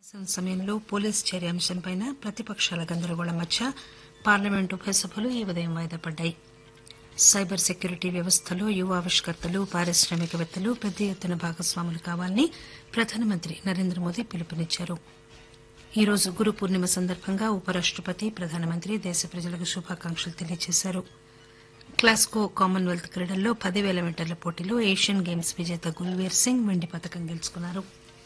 సమావేశం సమయంలో పోలీస్ చర్య అంశంపై ప్రతిపక్షాల గందరగోళం మధ్య పార్లమెంటు ఉభయ సభలు ఈ ఉదయం వాయిదా పడ్డాయి సైబర్ సెక్యూరిటీ వ్యవస్థలో యువ ఆవిష్కర్తలు పారిశ్రామికవేత్తలు పెద్ద ఎత్తున భాగస్వాములు కావాలని ప్రధానమంత్రి నరేంద్ర మోదీ పిలుపునిచ్చారు ఈ రోజు గురు పూర్ణిమ సందర్భంగా ఉపరాష్టపతి ప్రధానమంత్రి దేశ ప్రజలకు శుభాకాంక్షలు తెలియజేశారు క్లాస్కో కామన్వెల్త్ క్రీడల్లో పదివేల మీటర్ల పోటీలో ఏషియన్ గేమ్స్ విజేత గుల్వీర్ సింగ్ వెండి పథకం గెలుచుకున్నారు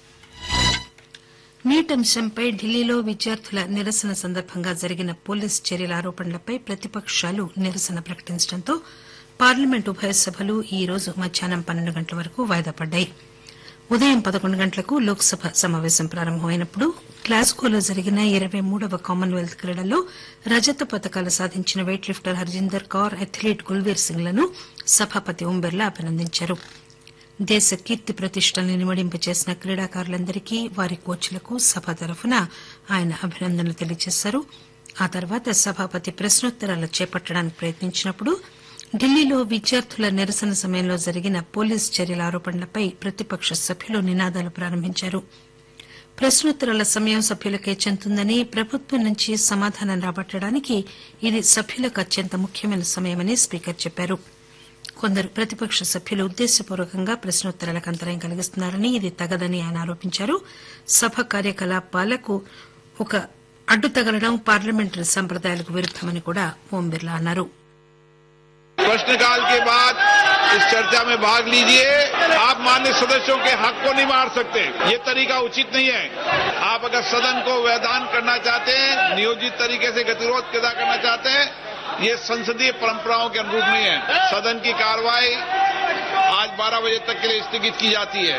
నీట్ అంశంపై ఢిల్లీలో విద్యార్థుల నిరసన సందర్భంగా జరిగిన పోలీస్ చర్యల ఆరోపణలపై ప్రతిపక్షాలు నిరసన ప్రకటించడంతో పార్లమెంట్ ఉభయ సభలు ఈ రోజు మధ్యాహ్నం పన్నెండు గంటల వరకు వాయిదా పడ్డాయి ఉదయం పదకొండు గంటలకు లోక్సభ సమావేశం ప్రారంభమైనప్పుడు గ్లాస్గోలో జరిగిన ఇరవై మూడవ కామన్వెల్త్ క్రీడల్లో రజత పతకాలు సాధించిన weight lifter Harjinder Kaur athlete Gulvir Singh లను సభాపతి ఓం బిర్లా అభినందించారు దేశ కీర్తి ప్రతిష్టల్ని నిమడింపచేసిన క్రీడాకారులందరికీ వారి కోచ్లకు సభ తరఫున ఆయన అభినందనలు తెలియజేశారు ఆ తర్వాత సభాపతి ప్రశ్నోత్తరాలు చేపట్టడానికి ప్రయత్నించినప్పుడు ఢిల్లీలో విద్యార్థుల నిరసన సమయంలో జరిగిన పోలీస్ చర్యల ఆరోపణలపై ప్రతిపక్ష సభ్యులు నినాదాలు ప్రారంభించారు ప్రశ్నోత్తరాల సమయం సభ్యులకే చెందుతుందని ప్రభుత్వం నుంచి సమాధానం రాబట్టడానికి ఇది సభ్యులకు అత్యంత ముఖ్యమైన సమయమని స్పీకర్ చెప్పారు కొందరు ప్రతిపక్ష సభ్యులు ఉద్దేశపూర్వకంగా ప్రశ్నోత్తరాలకు అంతరాయం కలిగిస్తున్నారని ఇది తగదని ఆయన ఆరోపించారు సభ కార్యకలాపాలకు ఒక అడ్డు తగలడం పార్లమెంటరీ సంప్రదాయాలకు విరుద్దమని కూడా ఓం బిర్లా అన్నారు प्रश्नकाल के बाद इस चर्चा में भाग लीजिए आप मान्य सदस्यों के हक को नहीं मार सकते ये तरीका उचित नहीं है आप अगर सदन को व्यवधान करना चाहते हैं नियोजित तरीके से गतिरोध पैदा करना चाहते हैं ये संसदीय परंपराओं के अनुरूप नहीं है सदन की कार्रवाई आज 12 बजे तक के लिए स्थगित की जाती है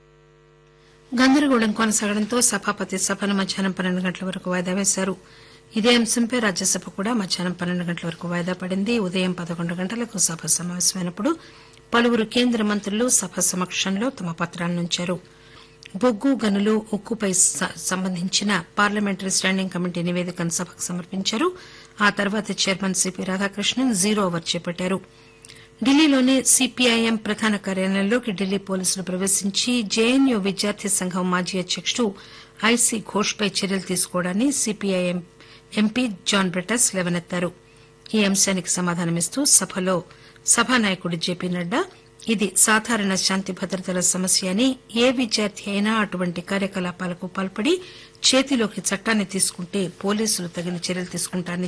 గందరగోళం కొనసాగడంతో సభాపతి సభను మధ్యాహ్నం పన్నెండు గంటల వరకు వాయిదా వేశారు ఇదే అంశంపై రాజ్యసభ కూడా మధ్యాహ్నం పన్నెండు గంటల వరకు వాయిదా పడింది ఉదయం పదకొండు గంటలకు సభ సమావేశమైనప్పుడు పలువురు కేంద్ర మంత్రులు సభ సమక్షంలో తమ పత్రాలనుంచారు బొగ్గు గనులు ఉక్కుపై స- సంబంధించిన పార్లమెంటరీ స్టాండింగ్ కమిటీ నివేదికను సభకు సమర్పించారు ఆ తర్వాత chairman C P Radhakrishnan zero over చేపట్టారు ఢిల్లీలోని సిపిఐఎం ప్రధాన కార్యాలయంలోకి ఢిల్లీ పోలీసులు ప్రవేశించి జేఎన్యూ విద్యార్థి సంఘం మాజీ అధ్యకుడు ఐసీ ఘోష్పై చర్యలు తీసుకోవడాన్ని సిపిఐఎం ఎంపీ జాన్ బ్రిటస్ లేవనెత్తారు ఈ అంశానికి సమాధానమిస్తూ సభలో సభానాయకుడు జేపీ నడ్డా ఇది సాధారణ శాంతి భద్రతల సమస్య అని ఏ విద్యార్థి అయినా అటువంటి కార్యకలాపాలకు పాల్పడి చేతిలోకి చట్టాన్ని తీసుకుంటే పోలీసులు తగిన చర్యలు తీసుకుంటారని